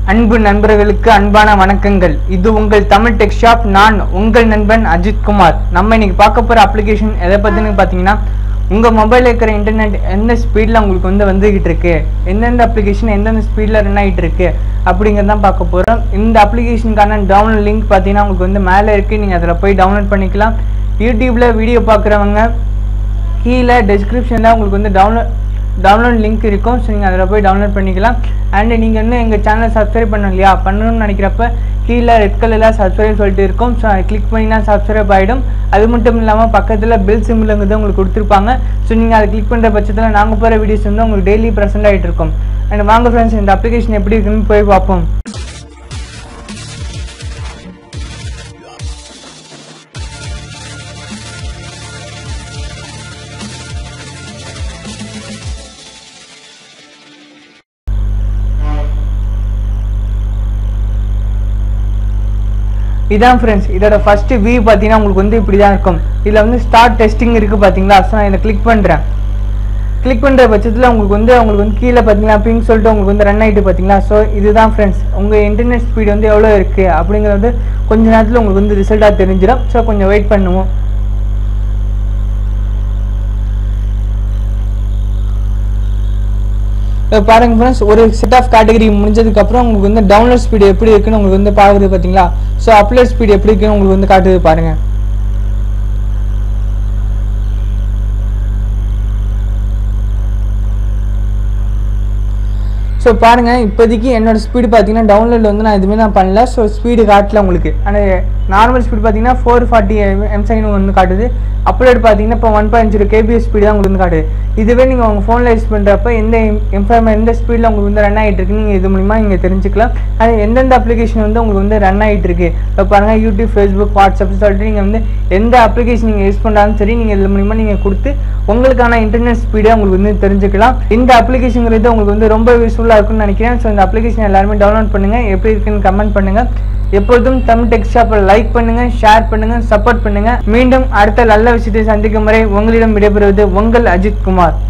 அன்பு நண்பர்களுக்கு அன்பான வணக்கங்கள் இது உங்கள் தமிழ் டெக் ஷாப் நான் உங்கள் நண்பன் அஜித் குமார் நம்ம இன்னைக்கு பார்க்க போற அப்ளிகேஷன் எதை பத்தினு பார்த்தீங்கன்னா உங்க மொபைலில் இருக்கிற இன்டர்நெட் எந்த ஸ்பீடில் உங்களுக்கு வந்து வந்துகிட்டு இருக்கு எந்தெந்த அப்ளிகேஷன் எந்தெந்த ஸ்பீடில் ரன் ஆகிட்டு இருக்கு அப்படிங்கிறத தான் பார்க்க போகிறோம் இந்த அப்ளிகேஷனுக்கான டவுன்லோட் லிங்க் பார்த்தீங்கன்னா உங்களுக்கு வந்து மேலே இருக்குது நீங்கள் அதில் போய் டவுன்லோட் பண்ணிக்கலாம் யூடியூப்பில் வீடியோ பார்க்குறவங்க கீழே டெஸ்கிரிப்ஷனில் உங்களுக்கு வந்து டவுன்லோட் டவுன்லோட் லிங்க் இருக்கும் ஸோ நீங்கள் அதில் போய் டவுன்லோட் பண்ணிக்கலாம் அண்ட் நீங்கள் இன்னும் எங்கள் சேனலை சப்ஸ்கிரைப் பண்ணணும் இல்லையா பண்ணணும்னு நினைக்கிறப்ப கீழே ரெட் கலரில் சப்ஸ்கிரைப் சொல்லிட்டு இருக்கும் ஸோ அதை கிளிக் பண்ணினா சப்ஸ்கிரைப் ஆகிடும் அது மட்டும் இல்லாமல் பக்கத்தில் பில் சிம்பிளுங்கிறது உங்களுக்கு கொடுத்துருப்பாங்க ஸோ நீங்கள் அதை கிளிக் பண்ணுற பட்சத்தில் நாங்கள் போகிற வீடியோஸ் வந்து உங்களுக்கு டெய்லி ப்ரெசென்ட் ஆகிட்டு இருக்கும் அண்ட் வாங்க ஃப்ரெண்ட்ஸ் இந்த அப்ளிகேஷன் எப்படி இருக்குன்னு போய் பார்ப்போம் இதான் ஃப்ரெண்ட்ஸ் இதோட ஃபர்ஸ்ட் வியூ பார்த்தீங்கன்னா உங்களுக்கு வந்து இப்படி தான் இருக்கும் இதில் வந்து ஸ்டார்ட் டெஸ்டிங் இருக்குது பார்த்தீங்களா ஸோ நான் இதை கிளிக் பண்ணுறேன் கிளிக் பண்ணுற பட்சத்தில் உங்களுக்கு வந்து உங்களுக்கு வந்து கீழே பார்த்தீங்கன்னா பிங் சொல்லிட்டு உங்களுக்கு வந்து ரன் ஆகிட்டு பார்த்தீங்களா ஸோ இதுதான் ஃப்ரெண்ட்ஸ் உங்கள் இன்டர்நெட் ஸ்பீடு வந்து எவ்வளோ இருக்குது அப்படிங்கிறது வந்து கொஞ்ச நேரத்தில் உங்களுக்கு வந்து ரிசல்ட்டாக தெரிஞ்சிடும் ஸோ கொஞ்சம் வெயிட் பண்ணுவோம் இப்போ பாருங்க ஃப்ரெண்ட்ஸ் ஒரு செட் ஆஃப் கேட்டகரி முடிஞ்சதுக்கு அப்புறம் உங்களுக்கு வந்து டவுன்லோட் ஸ்பீடு எப்படி இருக்குன்னு உங்களுக்கு வந்து பாக்குது பாத்தீங்களா ஸோ அப்லோட் ஸ்பீடு எப்படி இருக்குன்னு உங்களுக்கு வந்து காட்டுது பாருங்க ஸோ பாருங்க இப்போதைக்கு என்னோட ஸ்பீடு பார்த்தீங்கன்னா டவுன்லோட் வந்து நான் எதுவுமே நான் பண்ணல ஸோ ஸ்பீடு காட்டல உங்களுக்கு ஆனால் நார்மல் ஸ்பீடு பார்த்தீங்கன்னா ஃபோர் ஃபார்ட்டி எம்சைன் வந்து காட்டுது அப்லோட் பார்த்தீங்கன்னா இப்போ one point zero KBPS speed தான் உங்களுக்கு வந்து காட்டுது இதுவே நீங்கள் உங்கள் ஃபோனில் யூஸ் பண்ணுறப்ப எந்த இன்ஃபார்ம் எந்த ஸ்பீடில் உங்களுக்கு வந்து ரன் ஆகிட்டு இருக்கு நீங்கள் இது மூலிமா நீங்கள் தெரிஞ்சுக்கலாம் அது எந்தெந்த அப்ளிகேஷன் வந்து உங்களுக்கு வந்து ரன் ஆகிட்டு இருக்கு இப்போ பாருங்கள் யூடியூப் ஃபேஸ்புக் வாட்ஸ்அப் சொல்லிட்டு நீங்கள் வந்து எந்த அப்ளிகேஷன் நீங்கள் யூஸ் பண்ணாலும் சரி நீங்கள் இது மூலிமா நீங்கள் கொடுத்து உங்களுக்கான இன்டர்நெட் ஸ்பீடை உங்களுக்கு வந்து தெரிஞ்சுக்கலாம் இந்த அப்ளிகேஷன்ங்கிறது உங்களுக்கு வந்து ரொம்ப யூஸ்ஃபுல்லாக இருக்கும்னு நினைக்கிறேன் ஸோ இந்த அப்ளிகேஷன் எல்லாருமே டவுன்லோட் பண்ணுங்கள் எப்படி இருக்குன்னு கமெண்ட் பண்ணுங்கள் எப்பொழுதும் தமிழ் டெக் ஷாப்பை லைக் பண்ணுங்க ஷேர் பண்ணுங்க சப்போர்ட் பண்ணுங்க மீண்டும் அடுத்த நல்ல விஷயத்தை சந்திக்கும் வரை உங்களிடம் விடைபெறுவது உங்கள் அஜித் குமார்